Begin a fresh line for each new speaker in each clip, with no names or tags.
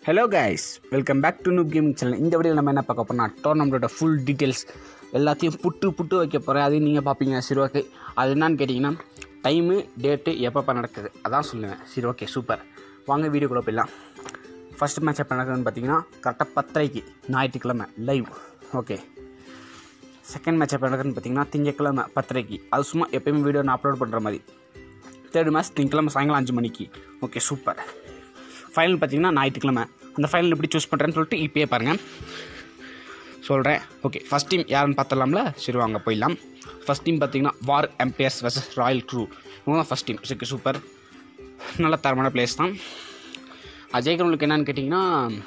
hello guys welcome back to noob gaming channel இந்த வீடியோவில் நம்ம என்ன பார்க்க போறோம்னா டோர்னமெண்ட்டோட ஃபுல் டீட்டெயில்ஸ் எல்லாத்தையும் புட்டு புட்டு வைக்க போகிறேன் அதையும் நீங்கள் பார்ப்பீங்க சரி ஓகே அது என்னன்னு கேட்டிங்கன்னா டைமு டேட்டு எப்பப்போ நடக்குது அதான் சொல்லுவேன் சரி ஓகே சூப்பர் வாங்க வீடியோக்குள்ளே போயிடலாம் ஃபஸ்ட் மேட்ச் எப்போ நடக்குதுன்னு பார்த்தீங்கன்னா கரெக்டாக பத்தரைக்கு ஞாயிற்றுக்கிழமை லைவ் ஓகே செகண்ட் மேட்ச் எப்போ நடக்குதுன்னு பார்த்தீங்கன்னா திங்கக்கிழமை பத்தரைக்கு அது சும்மா எப்பயுமே வீடியோ நான் அப்லோட் பண்ணுற மாதிரி தேர்ட் மேட்ச் திங்கக்கிழமை சாயங்காலம் அஞ்சு மணிக்கு ஓகே சூப்பர் ஃபைனல் பார்த்தீங்கன்னா ஞாயிற்றுக்கிழமை அந்த ஃபைனல் எப்படி சூஸ் பண்ணுறேன்னு சொல்லிட்டு இப்போயே பாருங்கள் சொல்கிறேன் ஓகே ஃபஸ்ட் டீம் யாருன்னு பார்த்துடலாம்ல சரி வாங்க போயிடலாம் ஃபஸ்ட் டீம் பார்த்தீங்கன்னா war MBS versus royal crew இவங்க தான் ஃபஸ்ட் டீம் ஓகே சூப்பர் நல்ல தரமான பிளேஸ் தான் அஜய்கிறவங்களுக்கு என்னன்னு கேட்டிங்கன்னா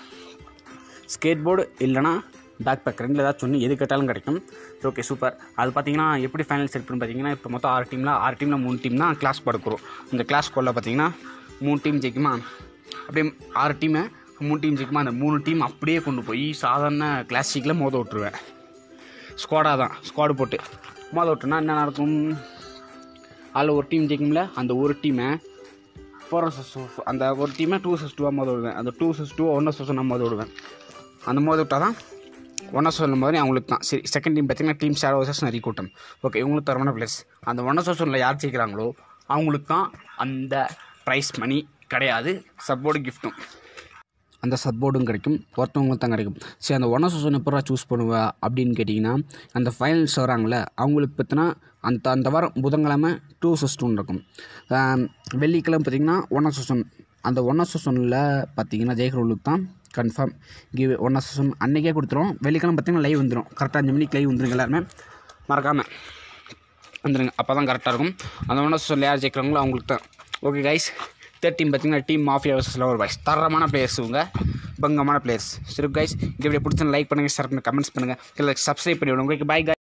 ஸ்கேட் போர்டு இல்லைனா பேக் பேக் ரெண்டில் ஏதாச்சும் ஒன்று எது கேட்டாலும் கிடைக்கும் ஓகே சூப்பர் அது பார்த்தீங்கன்னா எப்படி ஃபைனல் செட் பண்ணி பார்த்தீங்கன்னா இப்போ மொத்தம் ஆறு டீமில் ஆறு டீமில் மூணு டீம் தான் கிளாஸ் படுக்கிறோம் இந்த கிளாஸ் கோலில் பார்த்தீங்கன்னா மூணு டீம் ஜெயிக்குமா அப்படியே ஆறு டீமை மூணு டீம் ஜெயிக்குமா அந்த மூணு டீம் அப்படியே கொண்டு போய் சாதாரண கிளாசிக்கில் மோத விட்ருவேன் ஸ்குவாடாக தான் ஸ்குவாடு போட்டு மோத விட்டுனா என்ன நடக்கும் அதில் ஒரு டீம் ஜெயிக்கும்ல அந்த ஒரு டீமை ஃபோர் வர்சஸ் அந்த ஒரு டீமை டூ சிக்ஸ் டூவாக மோத விடுவேன் அந்த two six two one versus நான் மோத விடுவேன் அந்த மோத விட்டால் தான் ஒன் வர்சஸ் சொல்லும் போது அவங்களுக்கு தான் சரி செகண்ட் டீம் பார்த்தீங்கன்னா டீம் ஷேர் வர்சஸ் நரி கூட்டம் ஓகே இவங்களுக்கு தரமான பிளேஸ் அந்த ஒன் வர்சஸ் ஒன்றில் யார் ஜெயிக்கிறாங்களோ அவங்களுக்கு தான் அந்த ப்ரைஸ் மணி கிடையாது சப்போர்ட் கிஃப்ட்டும் அந்த சப்போர்ட்டும் கிடைக்கும் ஒருத்தவங்களுக்கு தான் கிடைக்கும் சரி அந்த ஒன் வர்சஸ் ஒன் எப்போ சூஸ் பண்ணுவா அப்படின்னு கேட்டிங்கன்னா அந்த ஃபைனல்ஸ் வராங்களே அவங்களுக்கு பார்த்தினா அந்த அந்த வாரம் புதன்கிழமை டூ சிக்ஸ் டூ நடக்கும் ஆம், வெள்ளிக்கிழமை பார்த்திங்கன்னா ஒன் வர்சஸ் ஒன் அந்த ஒன் வர்சஸ் ஒன்னில் பார்த்தீங்கன்னா ஜெயிக்கிறவங்களுக்கு தான் confirm give one versus one அன்றைக்கே கொடுத்துரும் வெள்ளிக்கிழமை பார்த்திங்கன்னா லைவ் வந்துடும் கரெக்டாக அஞ்சு மணிக்கு லைவ் வந்துருங்க எல்லாருமே மறக்காமல் வந்துடுங்க அப்போ தான் கரெக்டாக இருக்கும் அந்த ஒன் வர்சஸ் ஒன்ல யார் ஜெயிக்கிறாங்களோ அவங்களுக்கு தான் ஓகே கைஸ் தேர்ட் டீம் பார்த்தீங்கன்னா team mafia versus lover boys தரமான பிளேயர்ஸ் இவங்க பங்கமான பிளேயர்ஸ் சரி கைஸ் இந்த வீடியோ பிடிச்சா லைக் பண்ணுங்கள் ஷேர் பண்ணுங்கள் கமெண்ட்ஸ் பண்ணுங்கள் இல்லை சப்ஸ்கிரைப் பண்ணி விடுங்க ஓகே பாய்